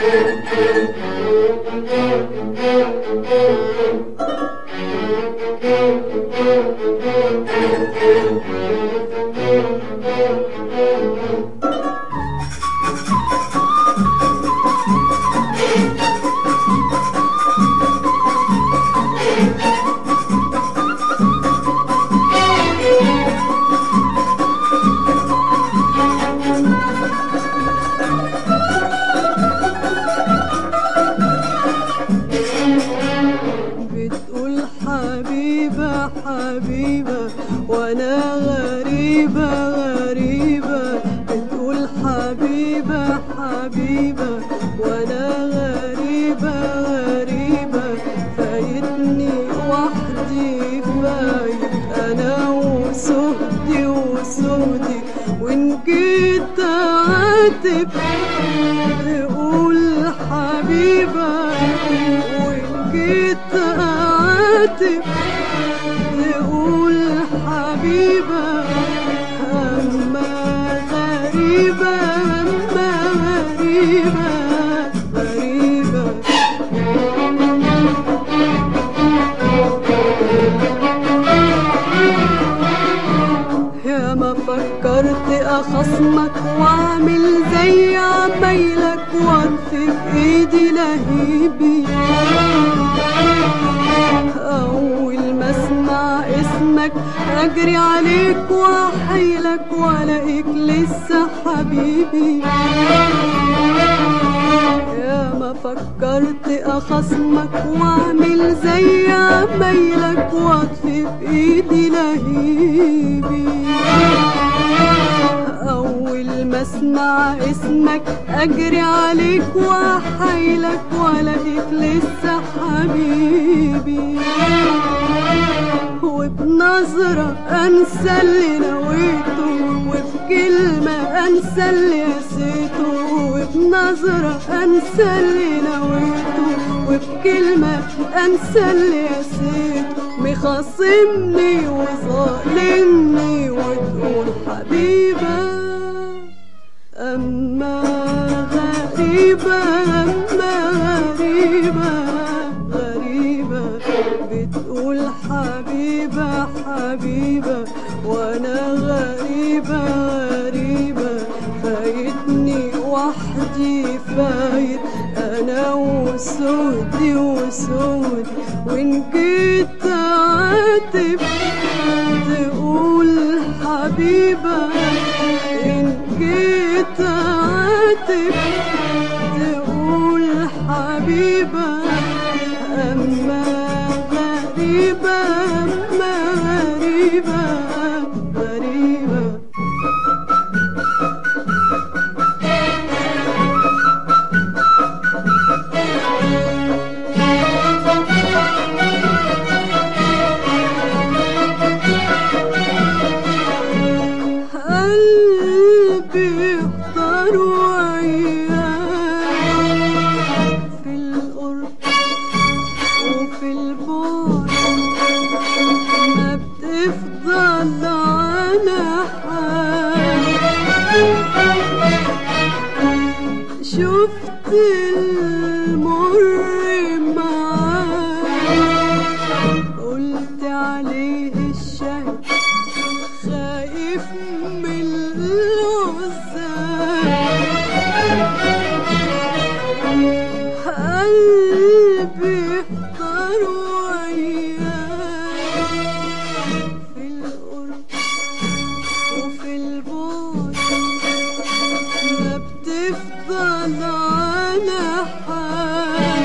بتقول حبيبة حبيبة وانا غريبة غريبة بتقول حبيبة حبيبة وانا غريبة غريبة فايتني وحدي فايت انا وسهدي وسهدي وان جيت اعاتب تقول حبيبة وإن جيت أعاتب تقول حبيبة أما غريبة أما غريبة غريبة يا ما فكرت اخصمك واعمل زي عمايلك واطفي بايدي لهيبي اول ما اسمع اسمك اجري عليك واحيلك والاقيك لسه حبيبي يا ما فكرت اخصمك واعمل زي عمايلك واطفي بايدي لهيبي اول ما اسمع اسمك اجري عليك واحيلك والاقيك لسه حبيبي وبنظرة انسى اللي نويته وبكلمة انسى اللي نسيته وبنظرة انسى اللي نويته وبكلمة انسى اللي نسيته مخاصمني وظالمني وتقول حبيبة أما غريبة أما غريبة غريبة بتقول حبيبة حبيبة وأنا غريبة غريبة فايتني وحدي فايت أنا وسودي وسود وإن جيت أعاتب تقول حبيبة إن جيت أعاتب تقول حبيبة أما غريبة أما غريبة غريبة قلبي اختار وياك في القرب وفي البعد ما بتفضل على حال شفت المر معاك قلت عليه الشهد خايف من العزاب قلبي احتار وياك في القرب وفي البعد ما بتفضل على حال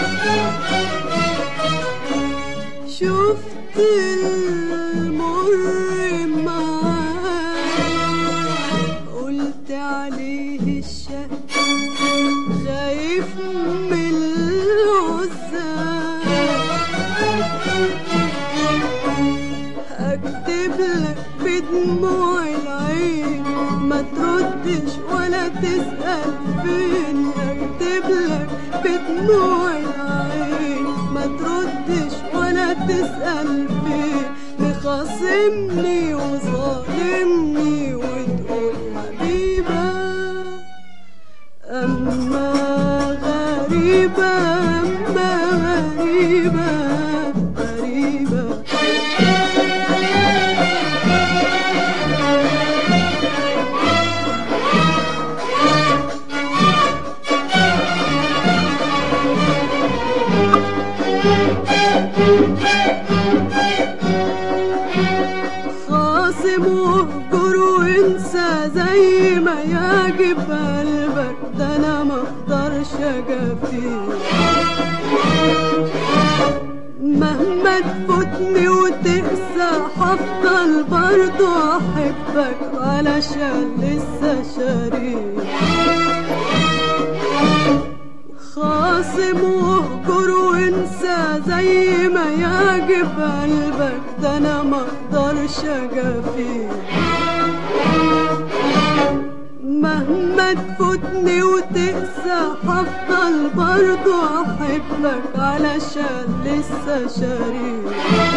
شفت المر معاك قلت عليه الشهد خايف من العزاب اكتب لك بدموع العين ما تردش ولا تسأل فين اكتب لك بدموع العين ما تردش ولا تسأل فين مخاصمني وظالمني وتقول حبيبة أما يعجب قلبك ده انا ما اقدرش اجافيه مهما تفوتني وتقسى هفضل برضو احبك علشان لسه شريك خاصم واهجر وانسى زي ما يعجب قلبك ده انا ما اقدرش اجافيك مهما تفوتني وتقسى هفضل برضو احبك علشان لسه شريك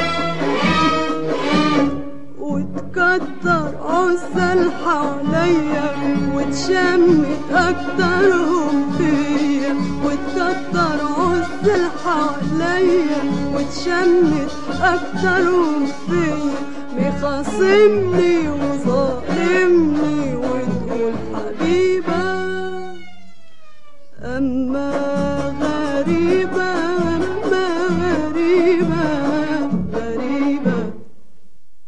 وتكتر عزل حواليا وتشمت اكترهم فيا وتكتر عزل حواليا وتشمت اكترهم فيا مخاصمني وظالمني وتقول حبيبة اما